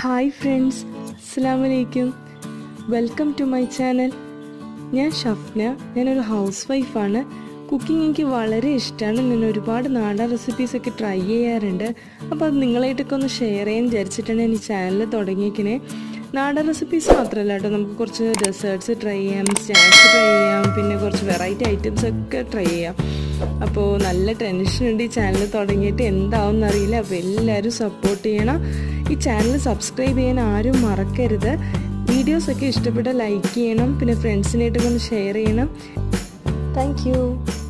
hi friends അസ്സാം വലൈക്കും welcome to my channel ഞാൻ ഷഫ്ന ഞാനൊരു ഹൗസ് വൈഫാണ് കുക്കിംഗ് എനിക്ക് വളരെ ഇഷ്ടമാണ് ഞാൻ ഒരുപാട് നാടൻ റെസിപ്പീസ് ഒക്കെ ട്രൈ ചെയ്യാറുണ്ട് അപ്പോൾ അത് നിങ്ങളായിട്ടൊക്കെ ഒന്ന് ഷെയർ ചെയ്യാൻ വിചാരിച്ചിട്ടാണ് ഞാൻ ഈ ചാനൽ തുടങ്ങിയിരിക്കണേ നാടൻ റെസിപ്പീസ് മാത്രമല്ല കേട്ടോ നമുക്ക് കുറച്ച് ഡെസേർട്ട്സ് ട്രൈ ചെയ്യാം സ്നാക്സ് ട്രൈ ചെയ്യാം പിന്നെ കുറച്ച് വെറൈറ്റി ഐറ്റംസ് ഒക്കെ ട്രൈ ചെയ്യാം അപ്പോൾ നല്ല ടെൻഷൻ ഉണ്ട് ഈ ചാനൽ തുടങ്ങിയിട്ട് എന്താവും എന്നറിയില്ല അപ്പോൾ എല്ലാവരും സപ്പോർട്ട് ചെയ്യണം ഈ ചാനൽ സബ്സ്ക്രൈബ് ചെയ്യാൻ ആരും മറക്കരുത് വീഡിയോസൊക്കെ ഇഷ്ടപ്പെട്ട ലൈക്ക് ചെയ്യണം പിന്നെ ഫ്രണ്ട്സിനായിട്ടൊക്കെ ഒന്ന് ഷെയർ ചെയ്യണം താങ്ക്